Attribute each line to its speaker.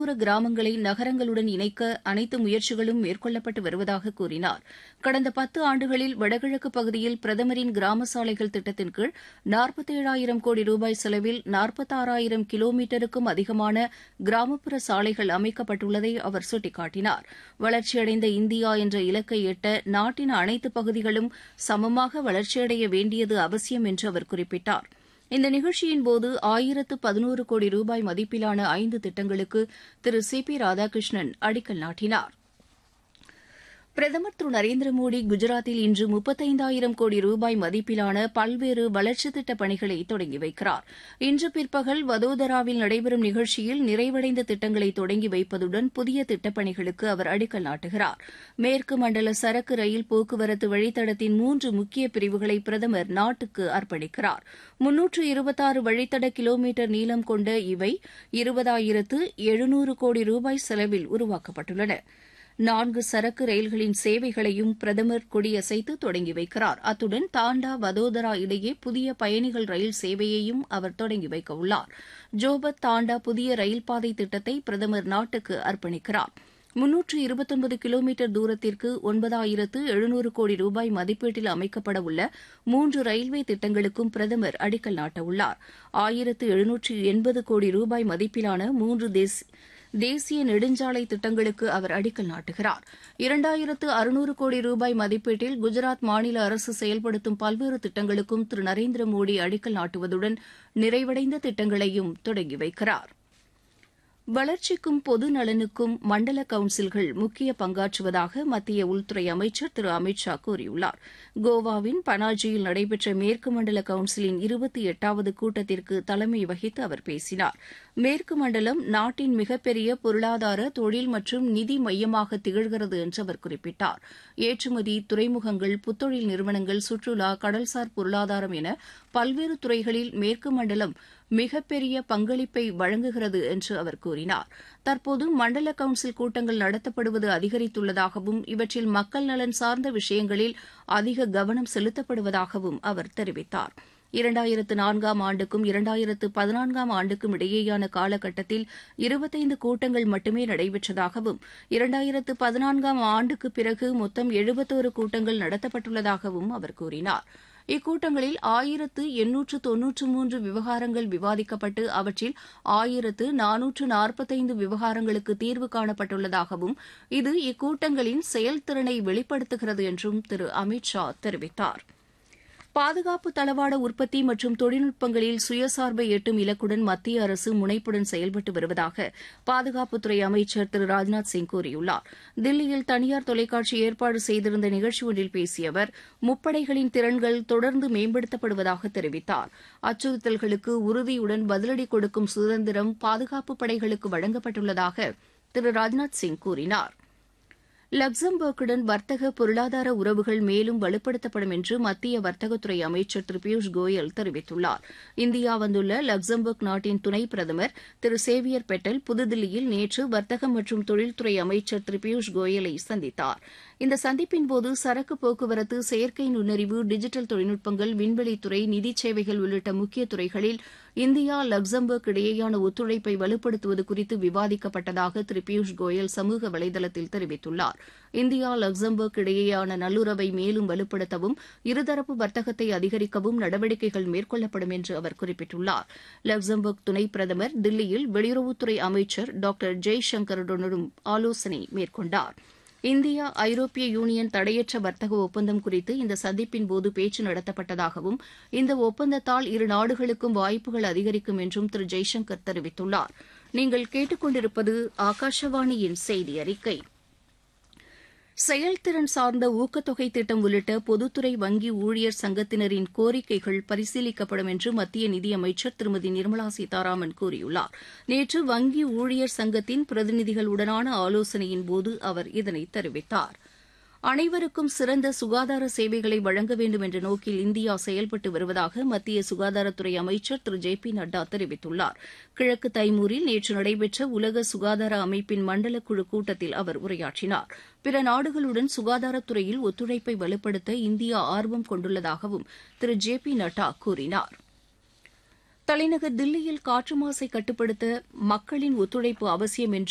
Speaker 1: நகர்ப்புற கிராமங்களை நகரங்களுடன் இணைக்க அனைத்து முயற்சிகளும் மேற்கொள்ளப்பட்டு வருவதாக கூறினார் கடந்த பத்து ஆண்டுகளில் வடகிழக்கு பகுதியில் பிரதமரின் கிராம சாலைகள் திட்டத்தின் கீழ் நாற்பத்தேழாயிரம் கோடி ரூபாய் செலவில் நாற்பத்தாறாயிரம் கிலோமீட்டருக்கும் அதிகமான கிராமப்புற சாலைகள் அமைக்கப்பட்டுள்ளதை அவர் சுட்டிக்காட்டினார் வளர்ச்சியடைந்த இந்தியா என்ற இலக்கை எட்ட நாட்டின் அனைத்து பகுதிகளும் சமமாக வளர்ச்சியடைய வேண்டியது அவசியம் என்று அவர் குறிப்பிட்டார் இந்த நிகழ்ச்சியின்போது ஆயிரத்து பதினோரு கோடி ரூபாய் மதிப்பிலான ஐந்து திட்டங்களுக்கு திரு சி பி ராதாகிருஷ்ணன் அடிக்கல் நாட்டினார் பிரதமர் திரு நரேந்திர மோடி குஜராத்தில் இன்று முப்பத்தைந்தாயிரம் கோடி ரூபாய் மதிப்பிலான பல்வேறு வளர்ச்சித் திட்டப் பணிகளை தொடங்கி வைக்கிறார் இன்று பிற்பகல் வதோதராவில் நடைபெறும் நிகழ்ச்சியில் நிறைவடைந்த திட்டங்களை தொடங்கி வைப்பதுடன் புதிய திட்டப்பணிகளுக்கு அவர் அடிக்கல் நாட்டுகிறார் மேற்கு மண்டல சரக்கு ரயில் போக்குவரத்து வழித்தடத்தின் மூன்று முக்கிய பிரிவுகளை பிரதமர் நாட்டுக்கு அர்ப்பணிக்கிறார் முன்னூற்று இருபத்தாறு வழித்தட கிலோமீட்டர் நீளம் கொண்ட இவை இருபதாயிரத்து எழுநூறு கோடி ரூபாய் செலவில் உருவாக்கப்பட்டுள்ளன நான்கு சரக்கு ரயில்களின் சேவைகளையும் பிரதமர் கொடியசைத்து தொடங்கி வைக்கிறார் அத்துடன் தாண்டா வதோதரா இடையே புதிய பயணிகள் ரயில் சேவையையும் அவர் தொடங்கி வைக்க உள்ளார் ஜோபத் தாண்டா புதிய ரயில் பாதை திட்டத்தை பிரதமர் நாட்டுக்கு அர்ப்பணிக்கிறார் முன்னூற்று இருபத்தொன்பது கிலோமீட்டர் தூரத்திற்கு ஒன்பதாயிரத்து எழுநூறு கோடி ரூபாய் மதிப்பீட்டில் அமைக்கப்பட உள்ள மூன்று ரயில்வே திட்டங்களுக்கும் பிரதமர் அடிக்கல் நாட்டவுள்ளார் ஆயிரத்து எழுநூற்று எண்பது கோடி ரூபாய் மதிப்பிலான மூன்று தேசிய நெடுஞ்சாலை திட்டங்களுக்கு அவர் அடிக்கல் நாட்டுகிறார் இரண்டாயிரத்து அறுநூறு கோடி ரூபாய் மதிப்பீட்டில் குஜராத் மாநில அரசு செயல்படுத்தும் பல்வேறு திட்டங்களுக்கும் திரு நரேந்திர மோடி அடிக்கல் நாட்டுவதுடன் நிறைவடைந்த திட்டங்களையும் தொடங்கி வைக்கிறார் வளர்ச்சிக்கும் பொது நலனுக்கும் மண்டல கவுன்சில்கள் முக்கிய பங்காற்றுவதாக மத்திய உள்துறை அமைச்சர் திரு அமித் ஷா கூறியுள்ளார் கோவாவின் பனாஜியில் நடைபெற்ற மேற்கு மண்டல கவுன்சிலின் இருபத்தி எட்டாவது கூட்டத்திற்கு தலைமை வகித்து அவர் பேசினார் மேற்கு மண்டலம் நாட்டின் மிகப்பெரிய பொருளாதார தொழில் மற்றும் நிதி மையமாக திகழ்கிறது என்று அவர் குறிப்பிட்டார் ஏற்றுமதி துறைமுகங்கள் புத்தொழில் நிறுவனங்கள் சுற்றுலா கடல்சார் பொருளாதாரம் என பல்வேறு துறைகளில் மேற்கு மண்டலம் மிகப்பெரிய பங்களிப்பை வழங்குகிறது என்று அவர் கூறினார் தற்போது மண்டல கவுன்சில் கூட்டங்கள் நடத்தப்படுவது அதிகரித்துள்ளதாகவும் இவற்றில் மக்கள் நலன் சார்ந்த விஷயங்களில் அதிக கவனம் செலுத்தப்படுவதாகவும் அவர் தெரிவித்தார் இரண்டாயிரத்து நான்காம் ஆண்டுக்கும் இரண்டாயிரத்து பதினான்காம் ஆண்டுக்கும் இடையேயான காலகட்டத்தில் இருபத்தைந்து கூட்டங்கள் மட்டுமே நடைபெற்றதாகவும் இரண்டாயிரத்து பதினான்காம் ஆண்டுக்கு பிறகு மொத்தம் எழுபத்தோரு கூட்டங்கள் நடத்தப்பட்டுள்ளதாகவும் அவர் கூறினார் இக்கூட்டங்களில் ஆயிரத்து எண்ணூற்று தொன்னூற்று மூன்று விவகாரங்கள் விவாதிக்கப்பட்டு அவற்றில் ஆயிரத்து நானூற்று நாற்பத்தைந்து விவகாரங்களுக்கு தீர்வு காணப்பட்டுள்ளதாகவும் இது இக்கூட்டங்களின் செயல்திறனை வெளிப்படுத்துகிறது என்றும் திரு அமித் ஷா தெரிவித்தார் பாதுகாப்பு தளவாட உற்பத்தி மற்றும் தொழில்நுட்பங்களில் சுயசார்பை எட்டும் இலக்குடன் மத்திய அரசு முனைப்புடன் செயல்பட்டு வருவதாக பாதுகாப்புத்துறை அமைச்சர் திரு ராஜ்நாத் சிங் கூறியுள்ளார் தில்லியில் தனியார் தொலைக்காட்சி ஏற்பாடு செய்திருந்த நிகழ்ச்சி ஒன்றில் பேசிய அவர் முப்படைகளின் திறன்கள் தொடர்ந்து மேம்படுத்தப்படுவதாக தெரிவித்தார் அச்சுறுத்தல்களுக்கு உறுதியுடன் பதிலடி கொடுக்கும் சுதந்திரம் பாதுகாப்பு படைகளுக்கு வழங்கப்பட்டுள்ளதாக திரு ராஜ்நாத் சிங் கூறினார் லக்சம்பர்க்குடன் வர்த்தக பொருளாதார உறவுகள் மேலும் வலுப்படுத்தப்படும் என்று மத்திய வர்த்தகத்துறை அமைச்சர் திரு பியூஷ் கோயல் தெரிவித்துள்ளார் இந்தியா வந்துள்ள லக்சம்பர்க் நாட்டின் துணை பிரதமர் திரு சேவியர் பெட்டல் புதுதில்லியில் நேற்று வர்த்தகம் மற்றும் தொழில்துறை அமைச்சர் திரு பியூஷ் கோயலை சந்தித்தார் இந்த சந்திப்பின்போது சரக்கு போக்குவரத்து செயற்கை நுண்ணறிவு டிஜிட்டல் தொழில்நுட்பங்கள் விண்வெளித்துறை நிதி சேவைகள் உள்ளிட்ட முக்கிய துறைகளில் இந்தியா லக்சம்பர்க் இடையேயான ஒத்துழைப்பை வலுப்படுத்துவது குறித்து விவாதிக்கப்பட்டதாக திரு பியூஷ் கோயல் சமூக வலைதளத்தில் தெரிவித்துள்ளார் இந்தியா லக்சம்பர்க் இடையேயான நல்லுறவை மேலும் வலுப்படுத்தவும் இருதரப்பு வர்த்தகத்தை அதிகரிக்கவும் நடவடிக்கைகள் மேற்கொள்ளப்படும் என்று அவர் குறிப்பிட்டுள்ளார் லக்சம்பர்க் துணை பிரதமர் தில்லியில் வெளியுறவுத்துறை அமைச்சர் டாக்டர் ஜெய்சங்கருடனும் ஆலோசனை மேற்கொண்டாா் இந்தியா ஐரோப்பிய யூனியன் தடையற்ற வர்த்தக ஒப்பந்தம் குறித்து இந்த சந்திப்பின்போது பேச்சு நடத்தப்பட்டதாகவும் இந்த ஒப்பந்தத்தால் இரு நாடுகளுக்கும் வாய்ப்புகள் அதிகரிக்கும் என்றும் திரு ஜெய்சங்கர் தெரிவித்துள்ளார் நீங்கள் கேட்டுக்கொண்டிருப்பது ஆகாஷவாணியின் செய்தி அறிக்கை செயல்திறன் சார்ந்த ஊக்கத்தொகை திட்டம் உள்ளிட்ட பொதுத்துறை வங்கி ஊழியர் சங்கத்தினரின் கோரிக்கைகள் பரிசீலிக்கப்படும் என்று மத்திய நிதியமைச்சர் திருமதி நிர்மலா சீதாராமன் கூறியுள்ளார் நேற்று வங்கி ஊழியர் சங்கத்தின் பிரதிநிதிகளுடனான ஆலோசனையின்போது அவர் இதனை தெரிவித்தார் அனைவருக்கும் சிறந்த சுகாதார சேவைகளை வழங்க வேண்டும் என்ற நோக்கில் இந்தியா செயல்பட்டு வருவதாக மத்திய சுகாதாரத்துறை அமைச்சர் திரு ஜே பி நட்டா தெரிவித்துள்ளார் கிழக்கு தைமூரில் நேற்று நடைபெற்ற உலக சுகாதார அமைப்பின் மண்டல குழு கூட்டத்தில் அவர் உரையாற்றினார் பிற நாடுகளுடன் சுகாதாரத்துறையில் ஒத்துழைப்பை வலுப்படுத்த இந்தியா ஆர்வம் கொண்டுள்ளதாகவும் திரு ஜே பி நட்டா கூறினார் தலைநகர் தில்லியில் காற்று மாசை கட்டுப்படுத்த மக்களின் ஒத்துழைப்பு அவசியம் என்று